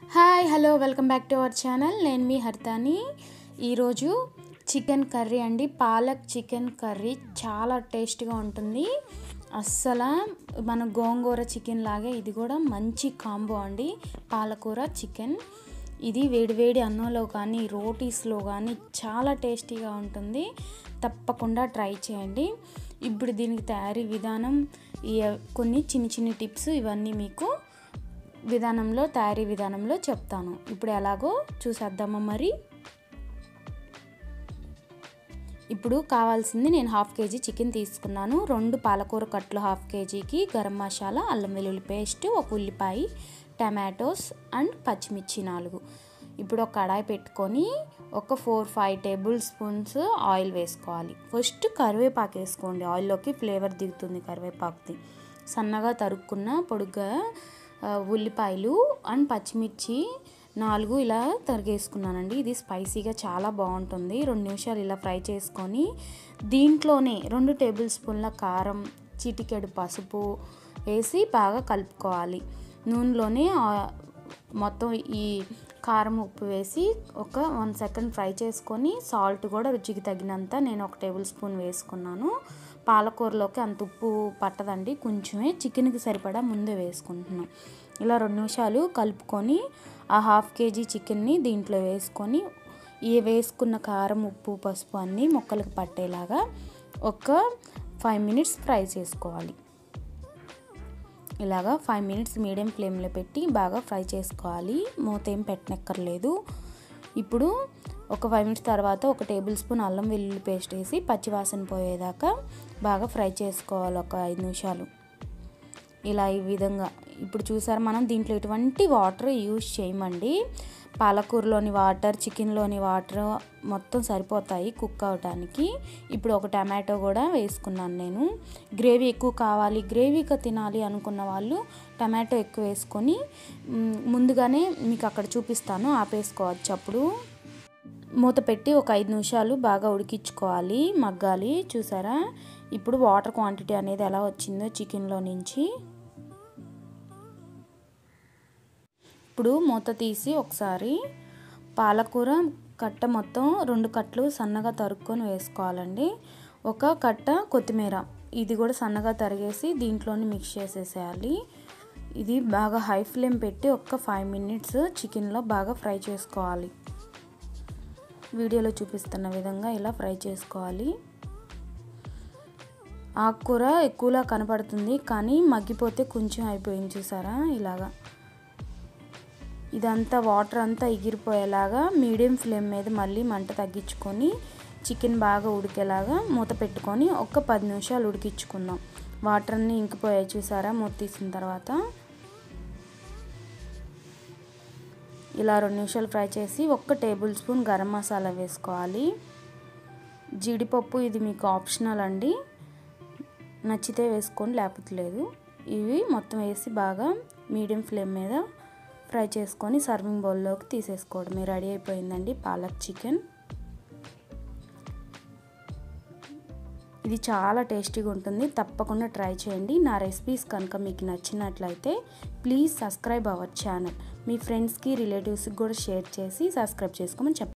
hi hello welcome back to our channel నేను మీ హర్తాని ఈరోజు చికెన్ కర్రీ అండి పాలక్ చికెన్ కర్రీ చాలా టేస్ట్గా ఉంటుంది అస్సలు మన గోంగూర చికెన్ లాగే ఇది కూడా మంచి కాంబో అండి పాలకూర చికెన్ ఇది వేడివేడి అన్నంలో కానీ రోటీస్లో కానీ చాలా టేస్టీగా ఉంటుంది తప్పకుండా ట్రై చేయండి ఇప్పుడు దీనికి తయారీ విధానం ఈ కొన్ని చిన్న చిన్న టిప్స్ ఇవన్నీ మీకు విధానంలో తయారీ విధానంలో చెప్తాను ఇప్పుడు ఎలాగో చూసేద్దామా మరి ఇప్పుడు కావాల్సింది నేను హాఫ్ కేజీ చికెన్ తీసుకున్నాను రెండు పాలకూర కట్లు హాఫ్ కేజీకి గరం మసాలా అల్లం వెల్లుల్లి పేస్ట్ ఒక ఉల్లిపాయ టమాటోస్ అండ్ పచ్చిమిర్చి నాలుగు ఇప్పుడు ఒక కడాయి పెట్టుకొని ఒక four five table spoons oil వేసుకోవాలి ఫస్ట్ కరివేపాకు వేసుకోండి ఆయిల్లోకి ఫ్లేవర్ దిగుతుంది కరివేపాకుది సన్నగా తరుక్కున్న పొడుగ్గా ఉల్లిపాయలు అండ్ పచ్చిమిర్చి నాలుగు ఇలా తరిగేసుకున్నానండి ఇది స్పైసీగా చాలా బాగుంటుంది రెండు నిమిషాలు ఇలా ఫ్రై చేసుకొని దీంట్లోనే రెండు టేబుల్ స్పూన్ల కారం చిటికెడు పసుపు వేసి బాగా కలుపుకోవాలి నూనెలోనే మొత్తం ఈ కారం ఉప్పు వేసి ఒక వన్ సెకండ్ ఫ్రై చేసుకొని సాల్ట్ కూడా రుచికి తగినంత నేను ఒక టేబుల్ స్పూన్ వేసుకున్నాను పాలకూరలోకి అంత ఉప్పు పట్టదండి కొంచెమే చికెన్కి సరిపడా ముందే వేసుకుంటున్నాం ఇలా రెండు నిమిషాలు కలుపుకొని ఆ హాఫ్ కేజీ చికెన్ని దీంట్లో వేసుకొని ఈ వేసుకున్న కారం ఉప్పు పసుపు అన్నీ ముక్కలకు పట్టేలాగా ఒక ఫైవ్ మినిట్స్ ఫ్రై చేసుకోవాలి ఇలాగా ఫైవ్ మినిట్స్ మీడియం ఫ్లేమ్లో పెట్టి బాగా ఫ్రై చేసుకోవాలి మూత ఏం పెట్టనక్కర్లేదు ఇప్పుడు ఒక ఫైవ్ మినిట్స్ తర్వాత ఒక టేబుల్ స్పూన్ అల్లం వెల్లుల్లి పేస్ట్ వేసి పచ్చివాసన పోయేదాకా బాగా ఫ్రై చేసుకోవాలి ఒక ఐదు నిమిషాలు ఇలా ఈ విధంగా ఇప్పుడు చూసారు మనం దీంట్లో ఎటువంటి వాటర్ యూజ్ చేయమండి పాలకూరలోని వాటర్ చికెన్లోని వాటర్ మొత్తం సరిపోతాయి కుక్ అవడానికి ఇప్పుడు ఒక టమాటో కూడా వేసుకున్నాను నేను గ్రేవీ ఎక్కువ కావాలి గ్రేవీగా తినాలి అనుకున్న వాళ్ళు టమాటో ఎక్కువ వేసుకొని ముందుగానే మీకు అక్కడ చూపిస్తాను ఆపేసుకోవచ్చు అప్పుడు మూత పెట్టి ఒక ఐదు నిమిషాలు బాగా ఉడికించుకోవాలి మగ్గాలి చూసారా ఇప్పుడు వాటర్ క్వాంటిటీ అనేది ఎలా వచ్చిందో చికెన్లో నుంచి ఇప్పుడు మూత తీసి ఒకసారి పాలకూర కట్ట మొత్తం రెండు కట్టలు సన్నగా తరుక్కొని వేసుకోవాలండి ఒక కట్ట కొత్తిమీర ఇది కూడా సన్నగా తరిగేసి దీంట్లోని మిక్స్ చేసేసేయాలి ఇది బాగా హై ఫ్లేమ్ పెట్టి ఒక ఫైవ్ మినిట్స్ చికెన్లో బాగా ఫ్రై చేసుకోవాలి వీడియోలో చూపిస్తున్న విధంగా ఇలా ఫ్రై చేసుకోవాలి ఆకుకూర ఎక్కువలా కనపడుతుంది కానీ మగ్గిపోతే కొంచెం అయిపోయింది చూసారా ఇలాగా ఇదంతా వాటర్ అంతా ఎగిరిపోయేలాగా మీడియం ఫ్లేమ్ మీద మళ్ళీ మంట తగ్గించుకొని చికెన్ బాగా ఉడికేలాగా మూత పెట్టుకొని ఒక పది నిమిషాలు ఉడికించుకుందాం వాటర్ అన్నీ ఇంకిపోయాయి చూసారా మూత తీసిన తర్వాత ఇలా రెండు నిమిషాలు ఫ్రై చేసి ఒక్క టేబుల్ స్పూన్ గరం మసాలా వేసుకోవాలి జీడిపప్పు ఇది మీకు ఆప్షనల్ అండి నచ్చితే వేసుకోండి లేకపోతే లేదు ఇవి మొత్తం వేసి బాగా మీడియం ఫ్లేమ్ మీద ఫ్రై చేసుకొని సర్వింగ్ బౌల్లోకి తీసేసుకోవడమే రెడీ అయిపోయిందండి పాలక్ చికెన్ ఇది చాలా టేస్టీగా ఉంటుంది తప్పకుండా ట్రై చేయండి నా రెసిపీస్ కనుక మీకు నచ్చినట్లయితే ప్లీజ్ సబ్స్క్రైబ్ అవర్ ఛానల్ మీ ఫ్రెండ్స్కి రిలేటివ్స్కి కూడా షేర్ చేసి సబ్స్క్రైబ్ చేసుకోమని చెప్పండి